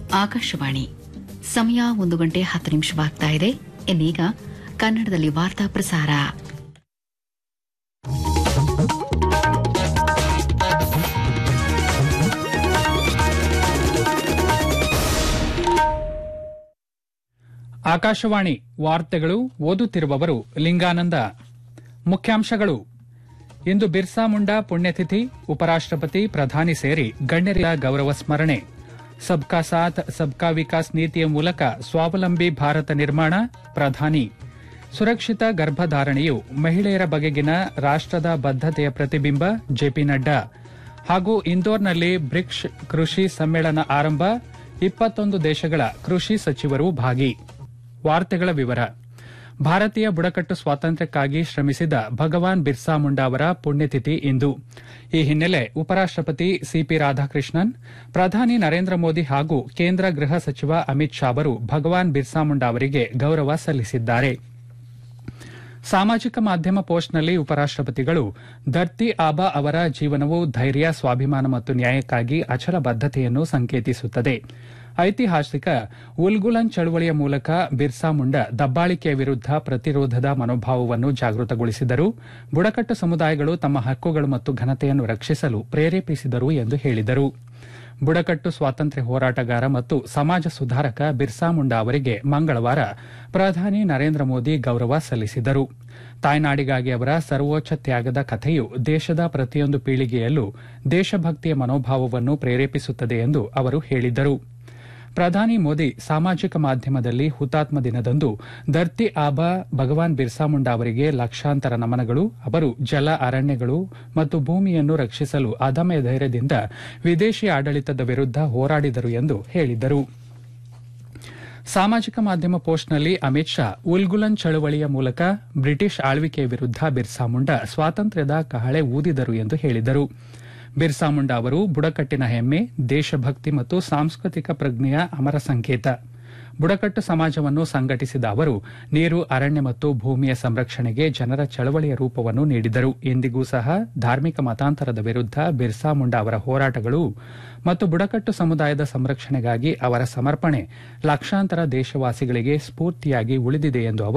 ಆಕಾಶವಾಣಿ ಸಮಯ ಒಂದು ಗಂಟೆ ಹತ್ತು ನಿಮಿಷವಾಗ್ತಾ ಇದೆ ಇನ್ನೀಗ ಕನ್ನಡದಲ್ಲಿ ವಾರ್ತಾ ಪ್ರಸಾರ ಆಕಾಶವಾಣಿ ವಾರ್ತೆಗಳು ಓದುತ್ತಿರುವವರು ಲಿಂಗಾನಂದ ಮುಖ್ಯಾಂಶಗಳು ಇಂದು ಬಿರ್ಸಾ ಮುಂಡಾ ಪುಣ್ಯತಿಥಿ ಉಪರಾಷ್ಟಪತಿ ಪ್ರಧಾನಿ ಸೇರಿ ಗಣ್ಯರ ಗೌರವ ಸ್ಮರಣೆ ಸಬ್ಕಾ ಸಾಥ್ ಸಬ್ಕಾ ವಿಕಾಸ್ ನೀತಿಯ ಮೂಲಕ ಸ್ವಾವಲಂಬಿ ಭಾರತ ನಿರ್ಮಾಣ ಪ್ರಧಾನಿ ಸುರಕ್ಷಿತ ಗರ್ಭಧಾರಣೆಯು ಮಹಿಳೆಯರ ಬಗೆಗಿನ ರಾಷ್ಟದ ಬದ್ದತೆಯ ಪ್ರತಿಬಿಂಬ ಜೆಪಿ ನಡ್ಡಾ ಹಾಗೂ ಇಂದೋರ್ನಲ್ಲಿ ಬ್ರಿಕ್ಸ್ ಕೃಷಿ ಸಮ್ಮೇಳನ ಆರಂಭ ಇಪ್ಪತ್ತೊಂದು ದೇಶಗಳ ಕೃಷಿ ಸಚಿವರು ಭಾಗಿ ವಾರ್ತೆಗಳ ವಿವರ ಭಾರತೀಯ ಬುಡಕಟ್ಟು ಸ್ವಾತಂತ್ರ್ಯಕ್ಕಾಗಿ ಶ್ರಮಿಸಿದ ಭಗವಾನ್ ಬಿರ್ಸಾ ಮುಂಡಾ ಅವರ ಪುಣ್ಯತಿಥಿ ಇಂದು ಈ ಹಿನ್ನೆಲೆ ಉಪರಾಷ್ಟಪತಿ ಸಿಪಿ ರಾಧಾಕೃಷ್ಣನ್ ಪ್ರಧಾನಿ ನರೇಂದ್ರ ಮೋದಿ ಹಾಗೂ ಕೇಂದ್ರ ಗೃಹ ಸಚಿವ ಅಮಿತ್ ಶಾ ಅವರು ಭಗವಾನ್ ಬಿರ್ಸಾ ಮುಂಡಾ ಅವರಿಗೆ ಗೌರವ ಸಲ್ಲಿಸಿದ್ದಾರೆ ಸಾಮಾಜಿಕ ಮಾಧ್ಯಮ ಪೋಸ್ಟ್ನಲ್ಲಿ ಉಪರಾಷ್ಟಪತಿಗಳು ಧರ್ತಿ ಆಬಾ ಅವರ ಜೀವನವು ಧೈರ್ಯ ಸ್ವಾಭಿಮಾನ ಮತ್ತು ನ್ಯಾಯಕ್ಕಾಗಿ ಅಚಲ ಬದ್ದತೆಯನ್ನು ಸಂಕೇತಿಸುತ್ತದೆ ಐತಿಹಾಸಿಕ ಉಲ್ಗುಲನ್ ಚಳವಳಿಯ ಮೂಲಕ ಬಿರ್ಸಾ ಮುಂಡಾ ದಬ್ಬಾಳಿಕೆಯ ವಿರುದ್ದ ಪ್ರತಿರೋಧದ ಮನೋಭಾವವನ್ನು ಜಾಗೃತಗೊಳಿಸಿದರು ಬುಡಕಟ್ಟು ಸಮುದಾಯಗಳು ತಮ್ಮ ಹಕ್ಕುಗಳು ಮತ್ತು ಘನತೆಯನ್ನು ರಕ್ಷಿಸಲು ಪ್ರೇರೇಪಿಸಿದರು ಎಂದು ಹೇಳಿದರು ಬುಡಕಟ್ಟು ಸ್ವಾತಂತ್ರ್ಯ ಹೋರಾಟಗಾರ ಮತ್ತು ಸಮಾಜ ಸುಧಾರಕ ಬಿರ್ಸಾ ಮುಂಡಾ ಅವರಿಗೆ ಮಂಗಳವಾರ ಪ್ರಧಾನಿ ನರೇಂದ್ರ ಮೋದಿ ಗೌರವ ಸಲ್ಲಿಸಿದರು ತಾಯ್ನಾಡಿಗಾಗಿ ಅವರ ಸರ್ವೋಚ್ಚ ತ್ಯಾಗದ ಕಥೆಯು ದೇಶದ ಪ್ರತಿಯೊಂದು ಪೀಳಿಗೆಯಲ್ಲೂ ದೇಶಭಕ್ತಿಯ ಮನೋಭಾವವನ್ನು ಪ್ರೇರೇಪಿಸುತ್ತದೆ ಎಂದು ಅವರು ಹೇಳಿದರು ಪ್ರಧಾನಿ ಮೋದಿ ಸಾಮಾಜಿಕ ಮಾಧ್ಯಮದಲ್ಲಿ ಹುತಾತ್ಮ ದಿನದಂದು ಧರ್ತಿ ಆಬಾ ಭಗವಾನ್ ಬಿರ್ಸಾ ಮುಂಡಾ ಅವರಿಗೆ ಲಕ್ಷಾಂತರ ನಮನಗಳು ಅವರು ಜಲ ಅರಣ್ಯಗಳು ಮತ್ತು ಭೂಮಿಯನ್ನು ರಕ್ಷಿಸಲು ಅದಮ್ಯ ಧೈರ್ಯದಿಂದ ವಿದೇಶಿ ಆಡಳಿತದ ವಿರುದ್ದ ಹೋರಾಡಿದರು ಎಂದು ಹೇಳಿದರು ಸಾಮಾಜಿಕ ಮಾಧ್ಯಮ ಪೋಸ್ಟ್ನಲ್ಲಿ ಅಮಿತ್ ಶಾ ಉಲ್ಗುಲನ್ ಚಳವಳಿಯ ಮೂಲಕ ಬ್ರಿಟಿಷ್ ಆಳ್ವಿಕೆಯ ವಿರುದ್ದ ಬಿರ್ಸಾ ಮುಂಡಾ ಸ್ವಾತಂತ್ರ್ಯದ ಕಹಳೆ ಊದಿದರು ಎಂದು ಹೇಳಿದರು ಬಿರ್ಸಾ ಮುಂಡಾ ಅವರು ಬುಡಕಟ್ಟಿನ ಹೆಮ್ಮೆ ದೇಶಭಕ್ತಿ ಮತ್ತು ಸಾಂಸ್ಕೃತಿಕ ಪ್ರಜ್ಞೆಯ ಅಮರ ಸಂಕೇತ ಬುಡಕಟ್ಟು ಸಮಾಜವನ್ನು ಸಂಘಟಿಸಿದ ಅವರು ನೀರು ಅರಣ್ಯ ಮತ್ತು ಭೂಮಿಯ ಸಂರಕ್ಷಣೆಗೆ ಜನರ ಚಳವಳಿಯ ರೂಪವನ್ನು ನೀಡಿದರು ಇಂದಿಗೂ ಸಹ ಧಾರ್ಮಿಕ ಮತಾಂತರದ ವಿರುದ್ದ ಬಿರ್ಸಾ ಮುಂಡಾ ಅವರ ಹೋರಾಟಗಳು ಮತ್ತು ಬುಡಕಟ್ಟು ಸಮುದಾಯದ ಸಂರಕ್ಷಣೆಗಾಗಿ ಅವರ ಸಮರ್ಪಣೆ ಲಕ್ಷಾಂತರ ದೇಶವಾಸಿಗಳಿಗೆ ಸ್ಫೂರ್ತಿಯಾಗಿ ಉಳಿದಿದೆ ಎಂದು ಅವರು